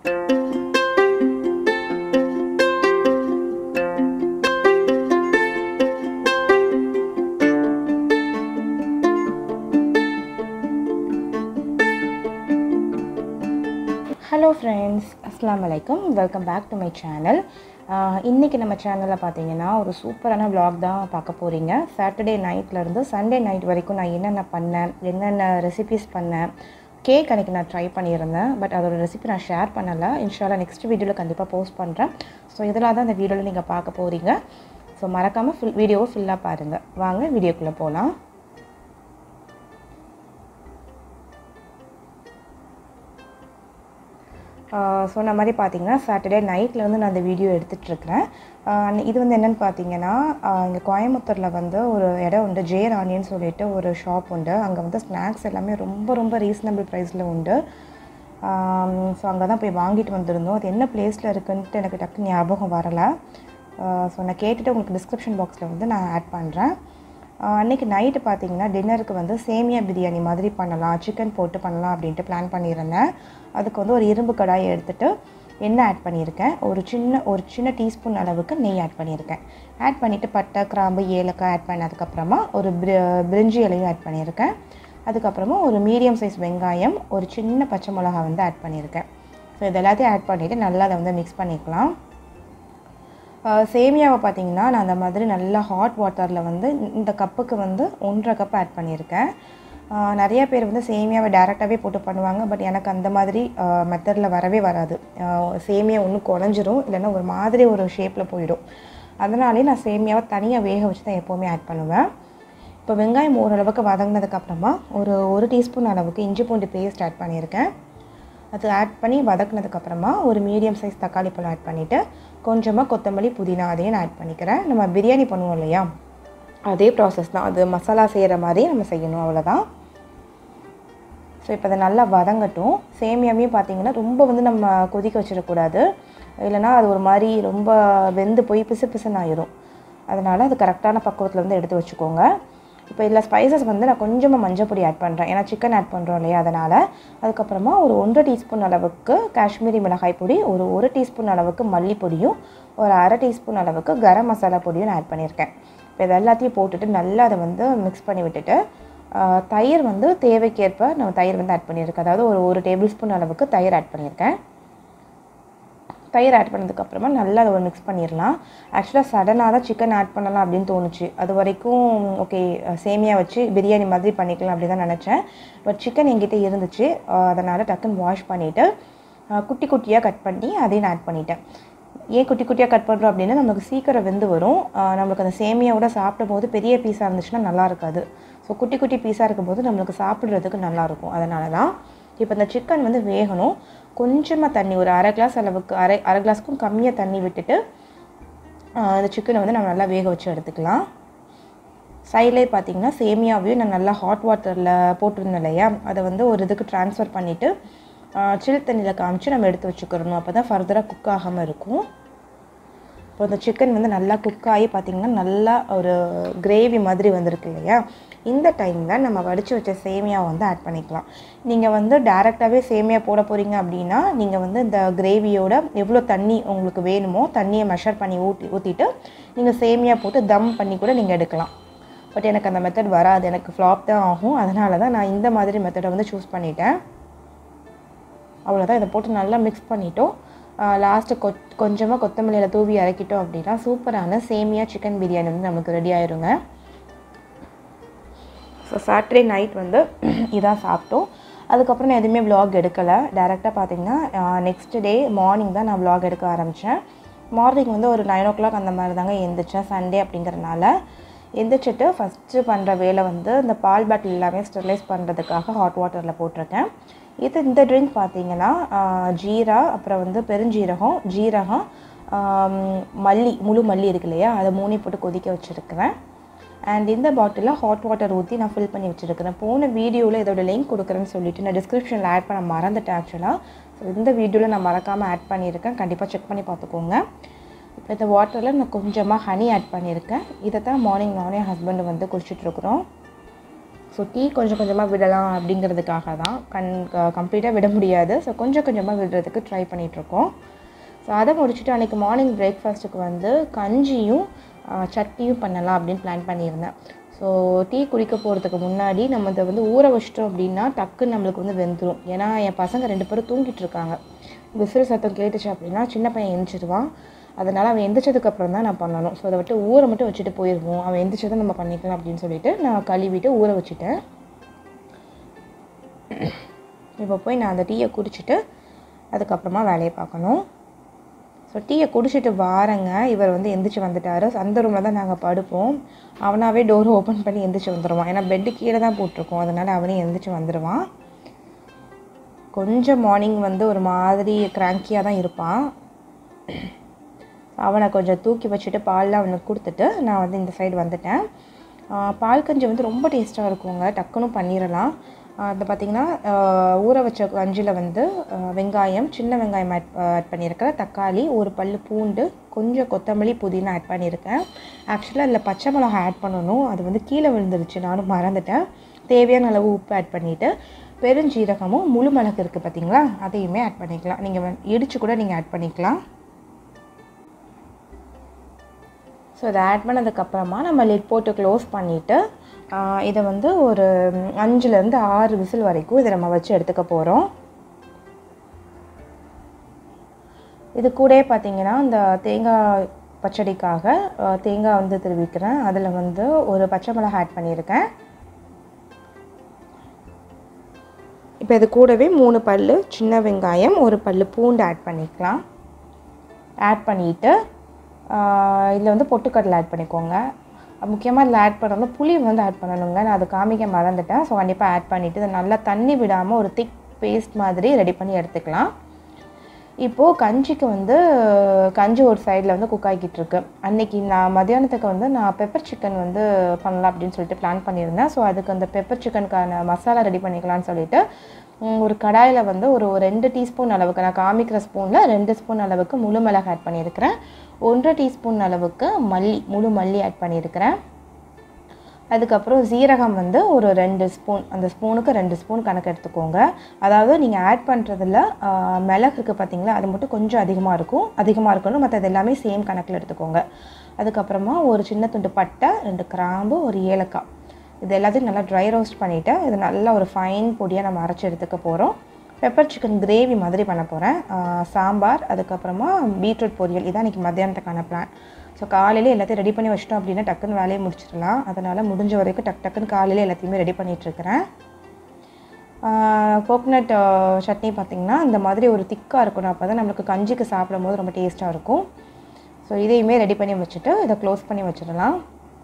hello friends அஸ்லாம் வலைக்கம் welcome back to my channel இன்றைக்கி நம்ம சேனலில் பார்த்தீங்கன்னா ஒரு சூப்பரான vlog தான் பார்க்க போகிறீங்க சாட்டர்டே நைட்லேருந்து சண்டே நைட் வரைக்கும் நான் என்னென்ன பண்ணேன் என்னென்ன ரெசிபீஸ் பண்ணேன் கேக் அன்றைக்கி நான் ட்ரை பண்ணியிருந்தேன் பட் அதோட ரெசிபி நான் ஷேர் பண்ணலை இன்ஷால்லா நெக்ஸ்ட் வீடியோவில் கண்டிப்பாக போஸ்ட் பண்ணுறேன் ஸோ இதெல்லாம் தான் இந்த வீடியோவில் நீங்கள் பார்க்க போகிறீங்க ஸோ மறக்காமல் ஃபுல் வீடியோவை ஃபுல்லாக பாருங்கள் வாங்க வீடியோக்குள்ளே போகலாம் சொன்ன மாதிரி பார்த்தீங்கன்னா சாட்டர்டே நைட்லேருந்து நான் அந்த வீடியோ எடுத்துகிட்ருக்கிறேன் இது வந்து என்னென்னு பார்த்தீங்கன்னா இங்கே கோயம்புத்தூரில் வந்து ஒரு இடம் உண்டு ஜே ராணின்னு சொல்லிட்டு ஒரு ஷாப் உண்டு அங்கே வந்து ஸ்நாக்ஸ் எல்லாமே ரொம்ப ரொம்ப ரீசனபிள் ப்ரைஸில் உண்டு ஸோ அங்கே தான் போய் வாங்கிட்டு வந்திருந்தோம் அது என்ன பிளேஸில் இருக்குன்ட்டு எனக்கு டக்கு ஞாபகம் வரலை ஸோ நான் கேட்டுட்டு உங்களுக்கு டிஸ்கிரிப்ஷன் பாக்ஸில் வந்து நான் ஆட் பண்ணுறேன் அன்றைக்கி நைட்டு பார்த்தீங்கன்னா டின்னருக்கு வந்து சேமியா பிரியாணி மாதிரி பண்ணலாம் சிக்கன் போட்டு பண்ணலாம் அப்படின்ட்டு பிளான் பண்ணியிருந்தேன் அதுக்கு வந்து ஒரு இரும்பு கடாயை எடுத்துகிட்டு எண்ணெய் ஆட் பண்ணியிருக்கேன் ஒரு சின்ன ஒரு சின்ன டீஸ்பூன் அளவுக்கு நெய் ஆட் பண்ணியிருக்கேன் ஆட் பண்ணிவிட்டு பட்டை கிராம்பு ஏலக்காய் ஆட் பண்ணதுக்கப்புறமா ஒரு பிரிஞ்சி இலையும் ஆட் பண்ணியிருக்கேன் அதுக்கப்புறமா ஒரு மீடியம் சைஸ் வெங்காயம் ஒரு சின்ன பச்சை மிளகா வந்து ஆட் பண்ணியிருக்கேன் ஸோ இது எல்லாத்தையும் ஆட் பண்ணிவிட்டு நல்லா அதை வந்து மிக்ஸ் பண்ணிக்கலாம் சேமியாவை பார்த்தீங்கன்னா நான் அந்த மாதிரி நல்லா ஹாட் வாட்டரில் வந்து இந்த கப்புக்கு வந்து ஒன்றரை கப் ஆட் பண்ணியிருக்கேன் நிறைய பேர் வந்து சேமியாவை டேரெக்டாகவே போட்டு பண்ணுவாங்க பட் எனக்கு அந்த மாதிரி மெத்தடில் வரவே வராது சேமியா ஒன்று குழஞ்சிரும் இல்லைன்னா ஒரு மாதிரி ஒரு ஷேப்பில் போயிடும் அதனாலே நான் சேமியாவை தனியாக வேக வச்சு தான் எப்போவுமே ஆட் பண்ணுவேன் இப்போ வெங்காயம் ஓரளவுக்கு வதங்கினதுக்கப்புறமா ஒரு ஒரு டீஸ்பூன் அளவுக்கு இஞ்சி பூண்டு பேஸ்ட் ஆட் பண்ணியிருக்கேன் அது ஆட் பண்ணி வதக்குனதுக்கப்புறமா ஒரு மீடியம் சைஸ் தக்காளி பழம் ஆட் பண்ணிவிட்டு கொஞ்சமாக கொத்தமல்லி புதினா அதையும் நான் ஆட் பண்ணிக்கிறேன் நம்ம பிரியாணி பண்ணுவோம் இல்லையா அதே ப்ராசஸ் தான் அது மசாலா செய்கிற மாதிரி நம்ம செய்யணும் அவ்வளோதான் ஸோ இப்போ அதை நல்லா வதங்கட்டும் சேமியாவையும் பார்த்தீங்கன்னா ரொம்ப வந்து நம்ம கொதிக்க வச்சிடக்கூடாது இல்லைனா அது ஒரு மாதிரி ரொம்ப வெந்து போய் பிசு பிசுன்னு ஆயிரும் அதனால் அது கரெக்டான பக்குவத்தில் வந்து எடுத்து வச்சுக்கோங்க இப்போ இதில் ஸ்பைசஸ் வந்து நான் கொஞ்சமாக மஞ்சள் பொடி ஆட் பண்ணுறேன் ஏன்னா சிக்கன் ஆட் பண்ணுறோம் இல்லையா அதனால் அதுக்கப்புறமா ஒரு ஒன்றரை டீஸ்பூன் அளவுக்கு காஷ்மீரி மிளகாய் பொடி ஒரு ஒரு டீஸ்பூன் அளவுக்கு மல்லிப்பொடியும் ஒரு அரை டீஸ்பூன் அளவுக்கு கரம் மசாலா பொடியும் நான் ஆட் பண்ணியிருக்கேன் இப்போ இது எல்லாத்தையும் போட்டுட்டு நல்லா அதை வந்து மிக்ஸ் பண்ணி விட்டுட்டு தயிர் வந்து தேவைக்கேற்ப நம்ம தயிர் வந்து ஆட் பண்ணியிருக்கேன் அதாவது ஒரு ஒரு டேபிள் ஸ்பூன் அளவுக்கு தயிர் ஆட் பண்ணியிருக்கேன் தயிர் ஆட் பண்ணதுக்கப்புறமா நல்லா அதை மிக்ஸ் பண்ணிடலாம் ஆக்சுவலாக சடனாக தான் சிக்கன் ஆட் பண்ணலாம் அப்படின்னு தோணுச்சு அது வரைக்கும் ஓகே சேமியா வச்சு பிரியாணி மாதிரி பண்ணிக்கலாம் அப்படி தான் நினச்சேன் பட் சிக்கன் எங்கிட்ட இருந்துச்சு அதனால் டக்குன்னு வாஷ் பண்ணிவிட்டு குட்டி குட்டியாக கட் பண்ணி அதையும் ஆட் பண்ணிட்டேன் ஏன் குட்டி குட்டியாக கட் பண்ணுறோம் அப்படின்னா நம்மளுக்கு சீக்கிரம் வெந்து வரும் நம்மளுக்கு அந்த சேமியாவோட சாப்பிடும் போது பெரிய பீஸாக இருந்துச்சுன்னா நல்லா இருக்காது ஸோ குட்டி குட்டி பீஸாக இருக்கும்போது நம்மளுக்கு சாப்பிட்றதுக்கு நல்லாயிருக்கும் அதனால தான் இப்போ இந்த சிக்கன் வந்து வேகணும் கொஞ்சமாக தண்ணி ஒரு அரை கிளாஸ் அளவுக்கு அரை அரை கிளாஸ்க்கும் கம்மியாக தண்ணி விட்டுட்டு அந்த சிக்கனை வந்து நம்ம நல்லா வேக வச்சு எடுத்துக்கலாம் சைட்லேயே பார்த்தீங்கன்னா சேமியாவையும் நான் நல்லா ஹாட் வாட்டரில் போட்டிருந்தேன் இல்லையா அதை வந்து ஒரு இதுக்கு ட்ரான்ஸ்ஃபர் பண்ணிவிட்டு சில் தண்ணியில் காமிச்சு நம்ம எடுத்து வச்சுக்கிறணும் அப்போ தான் ஃபர்தராக குக் ஆகாமல் இருக்கும் இப்போ இந்த சிக்கன் வந்து நல்லா குக் ஆகி பார்த்திங்கன்னா நல்லா ஒரு கிரேவி மாதிரி வந்திருக்கு இல்லையா இந்த டைமில் நம்ம வடித்து வச்ச சேமியாவை வந்து ஆட் பண்ணிக்கலாம் நீங்கள் வந்து டேரெக்டாகவே சேமியா போட போகிறீங்க அப்படின்னா நீங்கள் வந்து இந்த கிரேவியோட எவ்வளோ தண்ணி உங்களுக்கு வேணுமோ தண்ணியை மெஷர் பண்ணி ஊற்றி ஊற்றிட்டு நீங்கள் சேமியா போட்டு தம் பண்ணி கூட நீங்கள் எடுக்கலாம் பட் எனக்கு அந்த மெத்தட் வராது எனக்கு ஃப்ளாப் தான் ஆகும் அதனால தான் நான் இந்த மாதிரி மெத்தடை வந்து சூஸ் பண்ணிட்டேன் அவ்வளோதான் இதை போட்டு நல்லா மிக்ஸ் பண்ணிட்டோம் லாஸ்ட்டு கொ கொஞ்சமாக கொத்தமல்லியில் தூவி இறக்கிட்டோம் அப்படின்னா சூப்பரான சேமியா சிக்கன் பிரியாணி வந்து நமக்கு ரெடி ஆயிருங்க ஸோ சாட்டர்டே நைட் வந்து இதான் சாப்பிட்டோம் அதுக்கப்புறம் நான் எதுவுமே விலாக் எடுக்கலை டேரெக்டாக பார்த்தீங்கன்னா நெக்ஸ்ட் டே மார்னிங் தான் நான் விலாக் எடுக்க ஆரம்பித்தேன் மார்னிங் வந்து ஒரு நைன் ஓ கிளாக் அந்த மாதிரி தாங்க எழுந்திரிச்சேன் சண்டே அப்படிங்கிறனால எந்திரிச்சிட்டு ஃபஸ்ட்டு பண்ணுற வேலை வந்து இந்த பால் பாட்டில் எல்லாமே ஸ்டெர்லைஸ் பண்ணுறதுக்காக ஹாட் வாட்டரில் போட்டிருக்கேன் இது இந்த ட்ரிங்க் பார்த்தீங்கன்னா ஜீரா அப்புறம் வந்து பெருஞ்சீரகம் ஜீரகம் மல்லி முழு மல்லி இருக்கு இல்லையா அதை மூணு போட்டு கொதிக்க வச்சுருக்கிறேன் அண்ட் இந்த பாட்டிலில் ஹாட் வாட்டர் ஊற்றி நான் ஃபில் பண்ணி வச்சுருக்கிறேன் போன வீடியோவில் இதோட லிங்க் கொடுக்குறேன்னு சொல்லிட்டு நான் டிஸ்கிரிப்ஷனில் ஆட் பண்ண மறந்துட்டேன் ஆக்சுவலாக ஸோ இந்த வீடியோவில் நான் மறக்காமல் ஆட் பண்ணியிருக்கேன் கண்டிப்பாக செக் பண்ணி பார்த்துக்கோங்க இப்போ இந்த வாட்டரில் நான் கொஞ்சமாக ஹனி ஆட் பண்ணியிருக்கேன் இதை தான் மார்னிங் நானே ஹஸ்பண்டு வந்து குடிச்சிட்ருக்குறோம் ஸோ டீ கொஞ்சம் கொஞ்சமாக விடலாம் அப்படிங்கிறதுக்காக தான் கண் கம்ப்ளீட்டாக விட முடியாது ஸோ கொஞ்சம் கொஞ்சமாக விடுறதுக்கு ட்ரை பண்ணிகிட்ருக்கோம் ஸோ அதை முடிச்சுட்டு அன்றைக்கி மார்னிங் பிரேக்ஃபாஸ்ட்டுக்கு வந்து கஞ்சியும் ஆஹ், சட்னியும் பண்ணலாம் அப்படின்னு பிளான் பண்ணியிருந்தேன் ஸோ டீ குடிக்க போகிறதுக்கு முன்னாடி நம்ம இதை வந்து ஊற வச்சிட்டோம் அப்படின்னா டக்குன்னு நம்மளுக்கு வந்து வெந்துடும் ஏன்னா என் பசங்க ரெண்டு பேரும் தூங்கிட்டு இருக்காங்க விசில் சத்தம் கேட்டுச்சு அப்படின்னா சின்ன பையன் எழுந்திரிச்சிடுவான் அதனால் அவன் எந்திரிச்சதுக்கு அப்புறம் தான் நான் பண்ணணும் ஸோ அதை விட்டு ஊற மட்டும் வச்சுட்டு போயிடுவோம் அவன் எந்திரிச்சதை நம்ம பண்ணிக்கலாம் அப்படின்னு சொல்லிட்டு நான் கழுவிட்டு ஊற வச்சுட்டேன் இப்போ போய் நான் அந்த டீயை குடிச்சிட்டு அதுக்கப்புறமா வேலையை பார்க்கணும் ஸோ டீயை குடிச்சிட்டு வாரங்க இவர் வந்து எந்திரிச்சு வந்துட்டார் அந்த ரூமில் தான் நாங்கள் படுப்போம் அவனாவே டோர் ஓப்பன் பண்ணி எந்திரிச்சு வந்துடுவான் ஏன்னா பெட்டு கீழே தான் போட்டிருக்கோம் அதனால் அவனே எந்திரிச்சு வந்துடுவான் கொஞ்சம் மார்னிங் வந்து ஒரு மாதிரி கிராங்கியாக தான் இருப்பான் அவனை கொஞ்சம் தூக்கி வச்சுட்டு பால்லாம் அவனுக்கு கொடுத்துட்டு நான் வந்து இந்த சைடு வந்துட்டேன் ஆஹ் பால் கஞ்சி வந்து ரொம்ப டேஸ்ட்டாக இருக்குங்க டக்குன்னு பண்ணிடலாம் அது பார்த்திங்கன்னா ஆஹ் ஊற வச்ச கஞ்சியில் வந்து ஆஹ் வெங்காயம் சின்ன வெங்காயம் ஆட் ஆட் பண்ணியிருக்கேன் தக்காளி ஒரு பல் பூண்டு கொஞ்சம் கொத்தமல்லி புதினா ஆட் பண்ணியிருக்கேன் ஆக்சுவலாக அதில் பச்சை மிளகா ஆட் பண்ணணும் அது வந்து கீழே விழுந்துருச்சு நானும் மறந்துட்டேன் தேவையான அளவு உப்பு ஆட் பண்ணிவிட்டு பெருஞ்சீரகமும் முழு மிளகு இருக்குது பார்த்தீங்களா அதையுமே ஆட் பண்ணிக்கலாம் நீங்கள் இடித்து கூட நீங்கள் ஆட் பண்ணிக்கலாம் ஸோ இதை ஆட் பண்ணதுக்கப்புறமா நம்ம லிட் போட்டு க்ளோஸ் பண்ணிவிட்டு இதை வந்து ஒரு ம், அஞ்சுலேருந்து ஆறு விசில் வரைக்கும் இதை நம்ம வச்சு எடுத்துக்க போகிறோம் இது கூடயே பார்த்தீங்கன்னா இந்த தேங்காய் பச்சடிக்காக அஹ், தேங்காய் வந்து திருவிக்கிறேன் அதில் வந்து ஒரு பச்சை மிளகாய் ஆட் பண்ணியிருக்கேன் இப்போ இது கூடவே மூணு பல் சின்ன வெங்காயம் ஒரு பல் பூண்டு ஆட் பண்ணிக்கலாம் ஆட் பண்ணிவிட்டு இதில் வந்து பொட்டுக்கடலை ஆட் பண்ணிக்கோங்க முக்கியமாக இதில் ஆட் பண்ணணும் புளி வந்து ஆட் பண்ணணுங்க நான் அது காமிக்க மறந்துட்டேன் ஸோ கண்டிப்பாக ஆட் பண்ணிவிட்டு இதை நல்லா தண்ணி விடாமல் ஒரு திக் பேஸ்ட் மாதிரி ரெடி பண்ணி எடுத்துக்கலாம் இப்போது கஞ்சிக்கு வந்து கஞ்சி ஒரு சைடில் வந்து குக் ஆகிக்கிட்டு இருக்கு அன்னைக்கு நான் மத்தியானத்துக்கு வந்து நான் பெப்பர் சிக்கன் வந்து பண்ணலாம் அப்படின்னு சொல்லிட்டு பிளான் பண்ணியிருந்தேன் ஸோ அதுக்கு அந்த பெப்பர் சிக்கனுக்கான மசாலா ரெடி பண்ணிக்கலாம்னு சொல்லிட்டு ம், ஒரு கடாயில் வந்து ஒரு ஒரு ரெண்டு டீஸ்பூன் அளவுக்கு நான் காமிக்கிற ஸ்பூனில் ரெண்டு ஸ்பூன் அளவுக்கு முழு மிளகு ஆட் பண்ணியிருக்கிறேன் ஒன்றரை டீஸ்பூன் அளவுக்கு மல்லி முழு மல்லி ஆட் பண்ணியிருக்கிறேன் அதுக்கப்புறம் சீரகம் வந்து ஒரு ரெண்டு ஸ்பூன் அந்த ஸ்பூனுக்கு ரெண்டு ஸ்பூன் கணக்கு எடுத்துக்கோங்க அதாவது நீங்கள் ஆட் பண்ணுறதுல மிளகு இருக்குது பார்த்தீங்களா அது மட்டும் கொஞ்சம் அதிகமாக இருக்கும் அதிகமாக இருக்கணும் மற்றது எல்லாமே சேம் கணக்கில் எடுத்துக்கோங்க அதுக்கப்புறமா ஒரு சின்ன துண்டு பட்டை ரெண்டு கிராம்பு ஒரு ஏலக்காய் இது எல்லாத்தையும் நல்லா ட்ரை ரோஸ்ட் பண்ணிவிட்டு இது நல்லா ஒரு ஃபைன் பொடியாக நம்ம அரைச்சி எடுத்துக்க போகிறோம் பெப்பர் சிக்கன் கிரேவி மாதிரி பண்ண போகிறேன் சாம்பார் அதுக்கப்புறமா பீட்ரூட் பொரியல் இதான் இன்றைக்கி மத்தியானத்துக்கான பிளான் ஸோ காலையில எல்லாத்தையும் ரெடி பண்ணி வச்சிட்டோம் அப்படின்னா டக்குன்னு வேலையை முடிச்சிடலாம் அதனால் முடிஞ்ச வரைக்கும் டக் டக்குன்னு காலையில் எல்லாத்தையுமே ரெடி பண்ணிகிட்ருக்கிறேன் கோகனட் சட்னி பார்த்திங்கன்னா இந்த மாதிரி ஒரு திக்காக இருக்கணும் அப்போ தான் நம்மளுக்கு கஞ்சிக்கு சாப்பிடும்போது ரொம்ப டேஸ்ட்டாக இருக்கும் ஸோ இதையுமே ரெடி பண்ணி வச்சுட்டு இதை க்ளோஸ் பண்ணி வச்சிடலாம்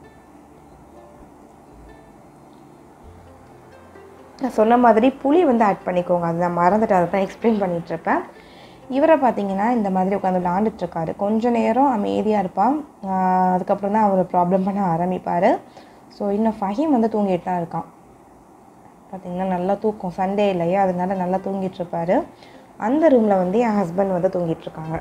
நான் சொன்ன மாதிரி புளி வந்து ஆட் பண்ணிக்கோங்க அது நான் மறந்துட்டு அதை தான் எக்ஸ்பிளைன் பண்ணிகிட்ருப்பேன் இவரை பார்த்தீங்கன்னா இந்த மாதிரி உட்காந்து விளாண்டுட்ருக்காரு கொஞ்ச நேரம் அமைதியாக இருப்பான் ஆஹ் அதுக்கப்புறம் தான் அவர் ப்ராப்ளம் பண்ண ஆரம்பிப்பார் ஸோ இன்னும் ஃபஹீம் வந்து தூங்கிட்டு தான் இருக்கான் பார்த்தீங்கன்னா நல்லா தூக்கம் சண்டே இல்லையா அதனால நல்லா தூங்கிட்டு இருப்பாரு அந்த ரூமில் வந்து என் ஹஸ்பண்ட் வந்து தூங்கிட்டு இருக்காங்க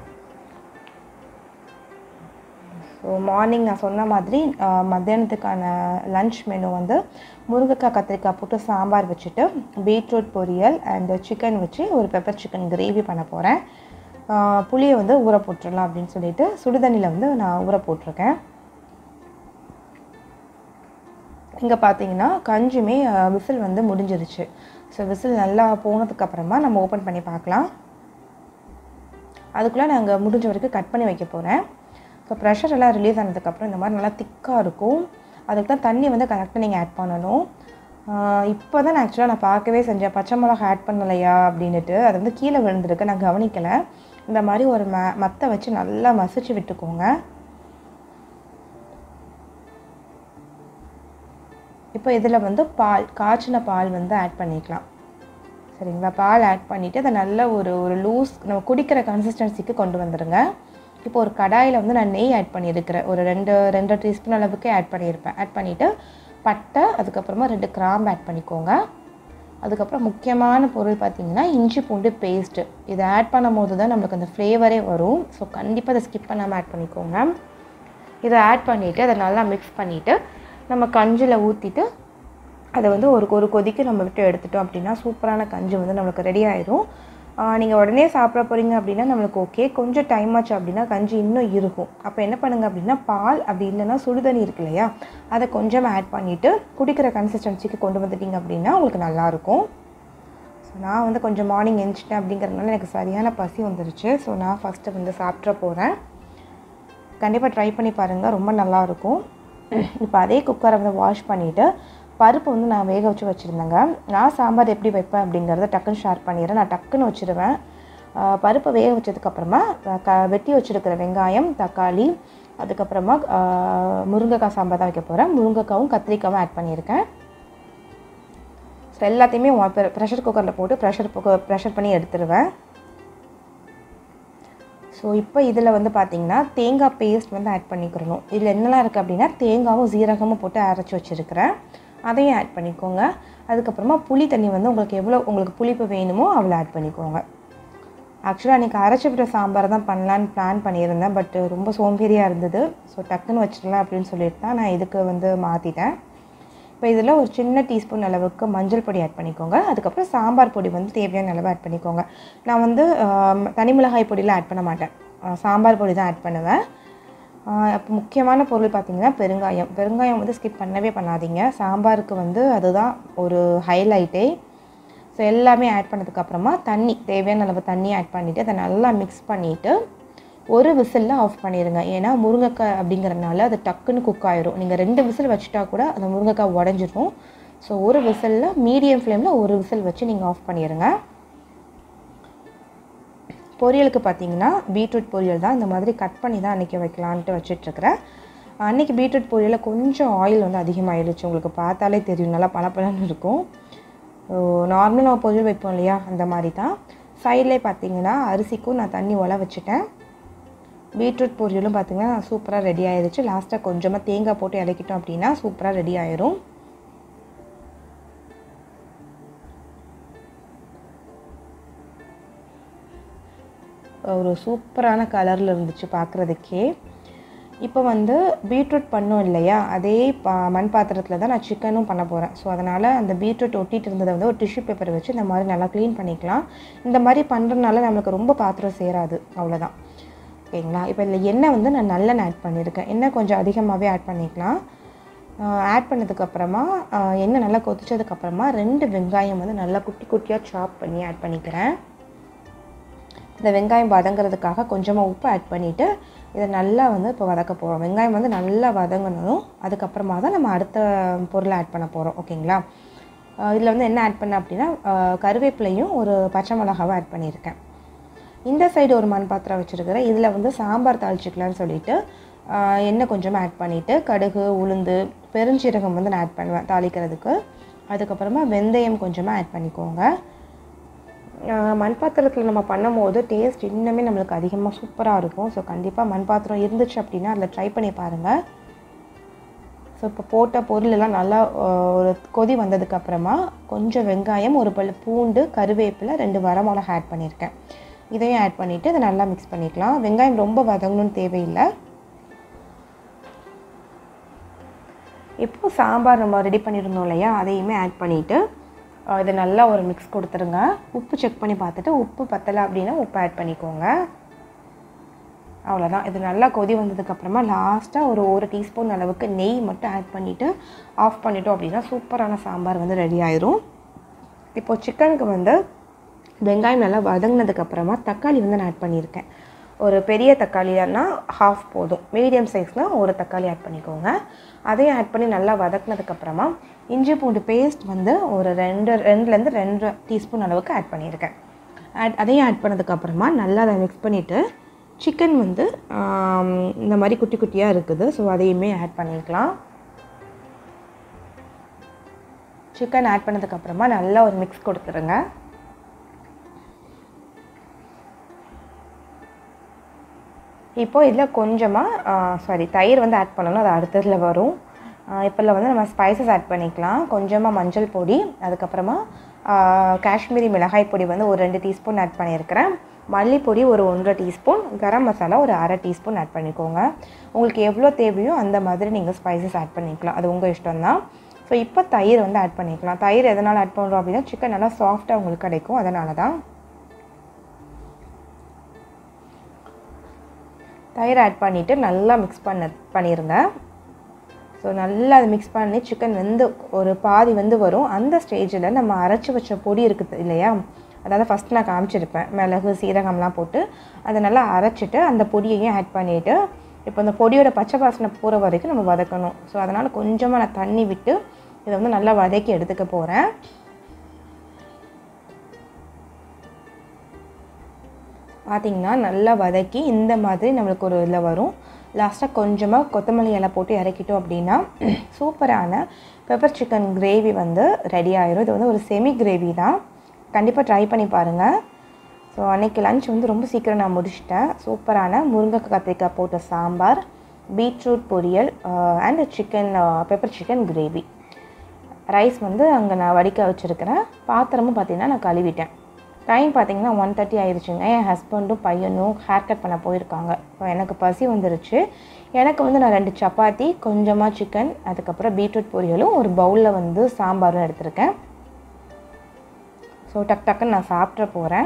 ஸோ மார்னிங் நான் சொன்ன மாதிரி ஆஹ், மத்தியானத்துக்கான லன்ச் மெனு வந்து முருங்கைக்காய் கத்திரிக்காய் போட்டு சாம்பார் வச்சுட்டு பீட்ரூட் பொரியல் அண்ட் சிக்கன் வச்சு ஒரு பெப்பர் சிக்கன் கிரேவி பண்ண போகிறேன் புளியை வந்து ஊற போட்டுடலாம் அப்படின்னு சொல்லிட்டு சுடுதண்ணியில் வந்து நான் ஊற போட்டிருக்கேன் இங்கே பார்த்தீங்கன்னா கஞ்சுமே விசில் வந்து முடிஞ்சிருச்சு ஸோ விசில் நல்லா போனதுக்கப்புறமா நம்ம ஓப்பன் பண்ணி பார்க்கலாம் அதுக்குள்ளே நாங்கள் முடிஞ்ச வரைக்கும் கட் பண்ணி வைக்க போகிறேன் ஸோ ப்ரெஷர் எல்லாம் ரிலீஸ் ஆனதுக்கப்புறம் இந்த மாதிரி நல்லா திக்காக இருக்கும் அதுக்கு தான் தண்ணி வந்து கரெக்டாக நீங்கள் ஆட் பண்ணணும் இப்போ தான் நான் ஆக்சுவலாக நான் பார்க்கவே செஞ்சேன் பச்சை மிளகா ஆட் பண்ணலையா அப்படின்ட்டு அது வந்து கீழே விழுந்திருக்கு நான் கவனிக்கலை இந்த மாதிரி ஒரு ம மத்தை வச்சு நல்லா மசிச்சு விட்டுக்கோங்க இப்போ இதில் வந்து பால் காய்ச்சின பால் வந்து ஆட் பண்ணிக்கலாம் சரிங்களா பால் ஆட் பண்ணிவிட்டு அதை நல்ல ஒரு ஒரு லூஸ் நம்ம குடிக்கிற கன்சிஸ்டன்சிக்கு கொண்டு வந்துடுங்க இப்போ ஒரு கடாயில் வந்து நான் நெய் ஆட் பண்ணியிருக்கிறேன் ஒரு ரெண்டு ரெண்டு டீஸ்பூன் அளவுக்கு ஆட் பண்ணியிருப்பேன் ஆட் பண்ணிவிட்டு பட்டை அதுக்கப்புறமா ரெண்டு கிராம்பு ஆட் பண்ணிக்கோங்க அதுக்கப்புறம் முக்கியமான பொருள் பார்த்திங்கன்னா இஞ்சி பூண்டு பேஸ்ட்டு இதை ஆட் பண்ணும் போது தான் நம்மளுக்கு அந்த ஃப்ளேவரே வரும் ஸோ கண்டிப்பாக அதை ஸ்கிப் பண்ணாமல் ஆட் பண்ணிக்கோங்க இதை ஆட் பண்ணிவிட்டு அதை நல்லா மிக்ஸ் பண்ணிவிட்டு நம்ம கஞ்சியில் ஊற்றிட்டு அதை வந்து ஒரு ஒரு கொதிக்கு நம்ம விட்டு எடுத்துட்டோம் அப்படின்னா சூப்பரான கஞ்சி வந்து நம்மளுக்கு ரெடி ஆயிரும் நீங்கள் உடனே சாப்பிட போகிறீங்க அப்படின்னா நம்மளுக்கு ஓகே கொஞ்சம் டைம் ஆச்சு அப்படின்னா கஞ்சி இன்னும் இருக்கும் அப்போ என்ன பண்ணுங்கள் அப்படின்னா பால் அப்படி இல்லைன்னா சுடுதண்ணி இருக்கு இல்லையா அதை கொஞ்சம் ஆட் பண்ணிவிட்டு குடிக்கிற கன்சிஸ்டன்சிக்கு கொண்டு வந்துட்டீங்க அப்படின்னா உங்களுக்கு நல்லாயிருக்கும் ஸோ நான் வந்து கொஞ்சம் மார்னிங் எழுந்திச்சிட்டேன் அப்படிங்கிறதுனால எனக்கு சரியான பசி வந்துருச்சு ஸோ நான் ஃபஸ்ட்டு வந்து சாப்பிட்ற போகிறேன் கண்டிப்பாக ட்ரை பண்ணி பாருங்கள் ரொம்ப நல்லாயிருக்கும் இப்போ அதே குக்கரை வந்து வாஷ் பண்ணிவிட்டு பருப்பு வந்து நான் வேக வச்சு வச்சுருந்தேங்க நான் சாம்பார் எப்படி வைப்பேன் அப்படிங்கிறத டக்குன்னு ஷேர் பண்ணிடுறேன் நான் டக்குன்னு வச்சுருவேன் ஆஹ் பருப்பை வேக வச்சதுக்கப்புறமா க வெட்டி வச்சுருக்கிற வெங்காயம் தக்காளி அதுக்கப்புறமா ஆஹ் முருங்கைக்காய் சாம்பார் தான் வைக்க போகிறேன் முருங்கைக்காவும் கத்திரிக்காவும் ஆட் பண்ணியிருக்கேன் ஸோ எல்லாத்தையுமே ப்ரெஷர் குக்கரில் போட்டு ப்ரெஷர் ப்ரெஷர் பண்ணி எடுத்துருவேன் ஸோ இப்போ இதில் வந்து பார்த்திங்கன்னா தேங்காய் பேஸ்ட் வந்து ஆட் பண்ணிக்கிறணும் இதில் என்னெல்லாம் இருக்குது அப்படின்னா தேங்காவும் ஜீரகமும் போட்டு அரைச்சி வச்சுருக்கிறேன் அதையும் ஆட் பண்ணிக்கோங்க அதுக்கப்புறமா புளி தண்ணி வந்து உங்களுக்கு எவ்வளோ உங்களுக்கு புளிப்பு வேணுமோ அவ்வளோ ஆட் பண்ணிக்கோங்க ஆக்சுவலாக அன்றைக்கி அரைச்சி விட்ட சாம்பார் தான் பண்ணலான்னு பிளான் பண்ணியிருந்தேன் பட் ரொம்ப சோம்பேறியாக இருந்தது ஸோ டக்குன்னு வச்சிடலாம் அப்படின்னு சொல்லிட்டு தான் நான் இதுக்கு வந்து மாற்றிட்டேன் இப்போ இதில் ஒரு சின்ன டீஸ்பூன் அளவுக்கு மஞ்சள் பொடி ஆட் பண்ணிக்கோங்க அதுக்கப்புறம் சாம்பார் பொடி வந்து தேவையான அளவு ஆட் பண்ணிக்கோங்க நான் வந்து ஆம், தனி மிளகாய் பொடியில் ஆட் பண்ண மாட்டேன் ஆ, சாம்பார் பொடி தான் ஆட் பண்ணுவேன் இப்போ முக்கியமான பொருள் பார்த்திங்கன்னா பெருங்காயம் பெருங்காயம் வந்து ஸ்கிப் பண்ணவே பண்ணாதீங்க சாம்பாருக்கு வந்து அதுதான் ஒரு ஹைலைட்டே ஸோ எல்லாமே ஆட் பண்ணதுக்கப்புறமா தண்ணி தேவையான அளவு தண்ணி ஆட் பண்ணிவிட்டு அதை நல்லா மிக்ஸ் பண்ணிவிட்டு ஒரு விசிலில் ஆஃப் பண்ணிடுங்க ஏன்னா முருங்கைக்காய் அப்படிங்கிறனால அது டக்குன்னு குக் ஆயிரும் நீங்கள் ரெண்டு விசில் வச்சுட்டா கூட அந்த முருங்கைக்காய் உடஞ்சிரும் ஸோ ஒரு விசிலில் மீடியம் ஃப்ளேமில் ஒரு விசில் வச்சு நீங்கள் ஆஃப் பண்ணிடுங்க பொரியலுக்கு பார்த்தீங்கன்னா பீட்ரூட் பொரியல் தான் இந்த மாதிரி கட் பண்ணி தான் அன்றைக்கி வைக்கலான்ட்டு வச்சிட்ருக்கிறேன் அன்றைக்கி பீட்ரூட் பொரியலில் கொஞ்சம் ஆயில் வந்து அதிகமாகிடுச்சு உங்களுக்கு பார்த்தாலே தெரியும் நல்லா பளபளன்னு இருக்கும் நார்மல் நம்ம பொரியல் வைப்போம் இல்லையா அந்த மாதிரி தான் சைட்லேயே பார்த்தீங்கன்னா அரிசிக்கும் நான் தண்ணி உல வச்சுட்டேன் பீட்ரூட் பொரியலும் பார்த்தீங்கன்னா சூப்பராக ரெடி ஆயிருச்சு லாஸ்ட்டாக கொஞ்சமாக தேங்காய் போட்டு இறக்கிட்டோம் அப்படின்னா சூப்பராக ரெடி ஆயிரும் ஒரு சூப்பரான கலரில் இருந்துச்சு பார்க்குறதுக்கே இப்போ வந்து பீட்ரூட் பண்ணோம் இல்லையா அதே பா மண் பாத்திரத்தில் தான் நான் சிக்கனும் பண்ண போகிறேன் ஸோ அதனால் அந்த பீட்ரூட் ஒட்டிட்டு இருந்ததை வந்து ஒரு டிஷ்யூ பேப்பர் வச்சு இந்த மாதிரி நல்லா க்ளீன் பண்ணிக்கலாம் இந்த மாதிரி பண்ணுறதுனால நம்மளுக்கு ரொம்ப பாத்திரம் சேராது அவ்வளோதான் ஓகேங்களா இப்போ இதில் எண்ணெய் வந்து நான் நல்லெண்ணெய் ஆட் பண்ணியிருக்கேன் எண்ணெய் கொஞ்சம் அதிகமாகவே ஆட் பண்ணிக்கலாம் ஆட் பண்ணதுக்கப்புறமா எண்ணெய் நல்லா கொதிச்சதுக்கப்புறமா ரெண்டு வெங்காயம் வந்து நல்லா குட்டி குட்டியாக சாப் பண்ணி ஆட் பண்ணிக்கிறேன் இந்த வெங்காயம் வதங்குறதுக்காக கொஞ்சமாக உப்பு ஆட் பண்ணிவிட்டு இதை நல்லா வந்து இப்போ வதக்க போகிறோம் வெங்காயம் வந்து நல்லா வதங்கணும் அதுக்கப்புறமா தான் நம்ம அடுத்த பொருளை ஆட் பண்ண போகிறோம் ஓகேங்களா இதில் வந்து என்ன ஆட் பண்ணேன் அப்படின்னா ஆஹ் கருவேப்பிலையும் ஒரு பச்சை மிளகாவும் ஆட் பண்ணியிருக்கேன் இந்த சைடு ஒரு மண் பாத்திரம் வச்சுருக்கிறேன் இதில் வந்து சாம்பார் தாளிச்சிக்கலாம்னு சொல்லிட்டு ஆஹ் எண்ணெய் கொஞ்சமாக ஆட் பண்ணிவிட்டு கடுகு உளுந்து பெருஞ்சீரகம் வந்து நான் ஆட் பண்ணுவேன் தாளிக்கிறதுக்கு அதுக்கப்புறமா வெந்தயம் கொஞ்சமாக ஆட் பண்ணிக்கோங்க ஆஹ் மண் பாத்திரத்தில் நம்ம பண்ணும்போது டேஸ்ட் இன்னுமே நம்மளுக்கு அதிகமாக சூப்பராக இருக்கும் ஸோ கண்டிப்பாக மண் பாத்திரம் இருந்துச்சு அப்படின்னா அதில் ட்ரை பண்ணி பாருங்கள் ஸோ இப்போ போட்ட பொருள் எல்லாம் நல்லா ஆஹ் ஒரு கொதி வந்ததுக்கப்புறமா கொஞ்சம் வெங்காயம் ஒரு பல் பூண்டு கருவேப்பிலை ரெண்டு வரமிளகா ஆட் பண்ணியிருக்கேன் இதையும் ஆட் பண்ணிவிட்டு அதை நல்லா மிக்ஸ் பண்ணிக்கலாம் வெங்காயம் ரொம்ப வதங்கணும்னு தேவையில்லை இப்போ சாம்பார் நம்ம ரெடி பண்ணியிருந்தோம் இல்லையா அதையுமே ஆட் பண்ணிவிட்டு இதை நல்லா ஒரு மிக்ஸ் கொடுத்துருங்க உப்பு செக் பண்ணி பார்த்துட்டு உப்பு பத்தலை அப்படின்னா உப்பு ஆட் பண்ணிக்கோங்க அவ்வளோதான் இது நல்லா கொதி வந்ததுக்கப்புறமா லாஸ்ட்டாக ஒரு ஒரு டீஸ்பூன் அளவுக்கு நெய் மட்டும் ஆட் பண்ணிவிட்டு ஆஃப் பண்ணிட்டோம் அப்படின்னா சூப்பரான சாம்பார் வந்து ரெடி ஆயிரும் இப்போ சிக்கனுக்கு வந்து வெங்காயம் நல்லா வதங்கினதுக்கப்புறமா தக்காளி வந்து நான் ஆட் பண்ணியிருக்கேன் ஒரு பெரிய தக்காளினா ஹாஃப் போதும் மீடியம் சைஸ்னால் ஒரு தக்காளி ஆட் பண்ணிக்கோங்க அதையும் ஆட் பண்ணி நல்லா வதக்குனதுக்கப்புறமா இஞ்சி பூண்டு பேஸ்ட் வந்து ஒரு ரெண்டு ரெண்டுலேருந்து ரெண்டு டீஸ்பூன் அளவுக்கு ஆட் பண்ணியிருக்கேன் ஆட் அதையும் ஆட் பண்ணதுக்கப்புறமா நல்லா அதை மிக்ஸ் பண்ணிவிட்டு சிக்கன் வந்து ஆம், இந்த மாதிரி குட்டி குட்டியாக இருக்குது ஸோ அதையுமே ஆட் பண்ணிக்கலாம் சிக்கன் ஆட் பண்ணதுக்கப்புறமா நல்லா ஒரு மிக்ஸ் கொடுத்துருங்க இப்போ இதில் கொஞ்சமாக சாரி தயிர் வந்து ஆட் பண்ணணும் அது அடுத்ததில் வரும் இப்போல்லாம் வந்து நம்ம ஸ்பைசஸ் ஆட் பண்ணிக்கலாம் கொஞ்சமாக மஞ்சள் பொடி அதுக்கப்புறமா ஆ, காஷ்மீரி மிளகாய் பொடி வந்து ஒரு ரெண்டு டீஸ்பூன் ஆட் பண்ணியிருக்கிறேன் மல்லிப்பொடி ஒரு ஒன்றரை டீஸ்பூன் கரம் மசாலா ஒரு அரை டீஸ்பூன் ஆட் பண்ணிக்கோங்க உங்களுக்கு எவ்வளோ தேவையோ அந்த மாதிரி நீங்கள் ஸ்பைசஸ் ஆட் பண்ணிக்கலாம் அது உங்கள் இஷ்டம்தான் ஸோ இப்போ தயிர் வந்து ஆட் பண்ணிக்கலாம் தயிர் எதனால் ஆட் பண்ணுறோம் அப்படின்னா சிக்கன் நல்லா சாஃப்டாக உங்களுக்கு கிடைக்கும் அதனால தான் தயிர் ஆட் பண்ணிவிட்டு நல்லா மிக்ஸ் பண்ண பண்ணிடுங்க ஸோ நல்லா அதை மிக்ஸ் பண்ணி சிக்கன் வெந்து ஒரு பாதி வந்து வரும் அந்த ஸ்டேஜில் நம்ம அரைச்சி வச்ச பொடி இருக்குது இல்லையா அதாவது ஃபஸ்ட் நான் காமிச்சிருப்பேன் மிளகு சீரகம்லாம் போட்டு அதை நல்லா அரைச்சிட்டு அந்த பொடியையும் ஆட் பண்ணிவிட்டு இப்போ அந்த பொடியோட பச்சை வாசனை போகிற வரைக்கும் நம்ம வதக்கணும் ஸோ அதனால் கொஞ்சமாக நான் தண்ணி விட்டு இதை வந்து நல்லா வதக்கி எடுத்துக்க போகிறேன் பார்த்திங்கன்னா நல்லா வதக்கி இந்த மாதிரி நம்மளுக்கு ஒரு இதில் வரும் லாஸ்ட்டாக கொஞ்சமாக கொத்தமல்லி இலை போட்டு இறக்கிட்டோம் அப்படின்னா சூப்பரான பெப்பர் சிக்கன் கிரேவி வந்து ரெடி ஆயிரும் இது வந்து ஒரு செமி கிரேவி தான் கண்டிப்பாக ட்ரை பண்ணி பாருங்கள் ஸோ அன்றைக்கி லஞ்ச் வந்து ரொம்ப சீக்கிரம் நான் முடிச்சிட்டேன் சூப்பரான முருங்கைக்காய் கத்திரிக்காய் போட்ட சாம்பார் பீட்ரூட் பொரியல் and chicken pepper chicken gravy rice வந்து அங்கே நான் வடிக்க வச்சுருக்கிறேன் பாத்திரமும் பார்த்திங்கன்னா நான் கழுவிட்டேன் டைம் பார்த்தீங்கன்னா ஒன் தேர்ட்டி ஆயிடுச்சுங்க என் ஹஸ்பண்டும் பையனும் ஹேர் கட் பண்ண போயிருக்காங்க ஸோ எனக்கு பசி வந்துருச்சு எனக்கு வந்து நான் ரெண்டு சப்பாத்தி கொஞ்சமாக சிக்கன் அதுக்கப்புறம் பீட்ரூட் பொரியலும் ஒரு பவுலில் வந்து சாம்பாரும் எடுத்திருக்கேன் ஸோ டக் டக்குன்னு நான் சாப்பிட்ற போகிறேன்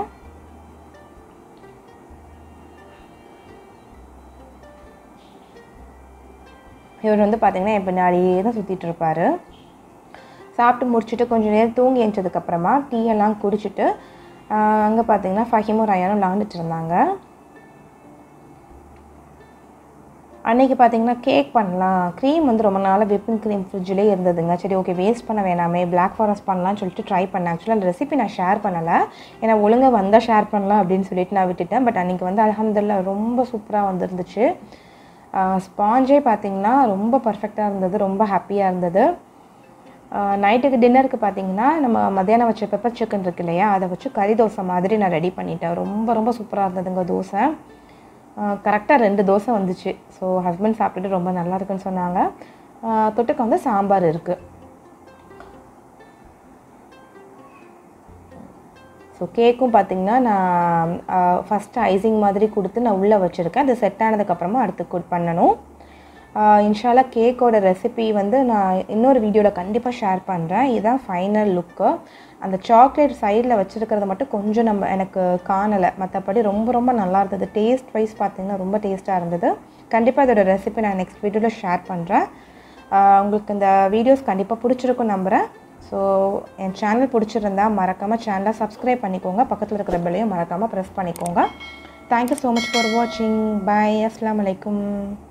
இவர் வந்து பார்த்திங்கன்னா என் பின்னாடியே தான் சுற்றிட்டு இருப்பார் சாப்பிட்டு முடிச்சுட்டு கொஞ்சம் நேரம் தூங்கி எழுந்ததுக்கப்புறமா டீ எல்லாம் குடிச்சிட்டு அங்கே பார்த்தீங்கன்னா ஃபஹிமும் ரயானும் விளாண்டுட்டு இருந்தாங்க அன்றைக்கி பார்த்தீங்கன்னா கேக் பண்ணலாம் க்ரீம் வந்து ரொம்ப நாளாக விப்பிங் க்ரீம் ஃப்ரிட்ஜிலே இருந்ததுங்க சரி ஓகே வேஸ்ட் பண்ண வேணாமே பிளாக் ஃபாரஸ்ட் பண்ணலாம்னு சொல்லிட்டு ட்ரை பண்ணேன் ஆக்சுவலாக அந்த ரெசிபி நான் ஷேர் பண்ணலை ஏன்னா ஒழுங்காக வந்தால் ஷேர் பண்ணலாம் அப்படின்னு சொல்லிட்டு நான் விட்டுட்டேன் பட் அன்றைக்கி வந்து அலமதுல்லா ரொம்ப சூப்பராக வந்துருந்துச்சு ஸ்பாஞ்சே பார்த்திங்கன்னா ரொம்ப பர்ஃபெக்டாக இருந்தது ரொம்ப ஹாப்பியாக இருந்தது நைட்டுக்கு டின்னருக்கு பார்த்தீங்கன்னா நம்ம மத்தியானம் வச்ச பெப்பர் சிக்கன் இருக்கு இல்லையா அதை வச்சு கறி தோசை மாதிரி நான் ரெடி பண்ணிட்டேன் ரொம்ப ரொம்ப சூப்பராக இருந்ததுங்க தோசை கரெக்டாக ரெண்டு தோசை வந்துச்சு ஸோ ஹஸ்பண்ட் சாப்பிட்டுட்டு ரொம்ப நல்லா இருக்குன்னு சொன்னாங்க தொட்டுக்க வந்து சாம்பார் இருக்குது ஸோ கேக்கும் பார்த்திங்கன்னா நான் ஃபஸ்ட்டு ஐசிங் மாதிரி கொடுத்து நான் உள்ளே வச்சுருக்கேன் அது செட் ஆனதுக்கப்புறமா அடுத்து பண்ணணும் இன்ஷாலா கேக்கோட ரெசிபி வந்து நான் இன்னொரு வீடியோவில் கண்டிப்பாக ஷேர் பண்ணுறேன் இதுதான் ஃபைனல் லுக்கு அந்த சாக்லேட் சைடில் வச்சுருக்கிறத மட்டும் கொஞ்சம் நம்ம எனக்கு காணலை மற்றபடி ரொம்ப ரொம்ப நல்லா இருந்தது டேஸ்ட் வைஸ் பார்த்திங்கன்னா ரொம்ப டேஸ்ட்டாக இருந்தது கண்டிப்பாக இதோட ரெசிபி நான் நெக்ஸ்ட் வீடியோவில் ஷேர் பண்ணுறேன் உங்களுக்கு இந்த வீடியோஸ் கண்டிப்பாக பிடிச்சிருக்கும் நம்புகிறேன் ஸோ என் சேனல் பிடிச்சிருந்தா மறக்காமல் சேனலை சப்ஸ்கிரைப் பண்ணிக்கோங்க பக்கத்தில் இருக்கிற பெல்லையும் மறக்காமல் ப்ரெஸ் பண்ணிக்கோங்க தேங்க்யூ ஸோ மச் ஃபார் வாட்சிங் பாய் அஸ்லாம் வலைக்கும்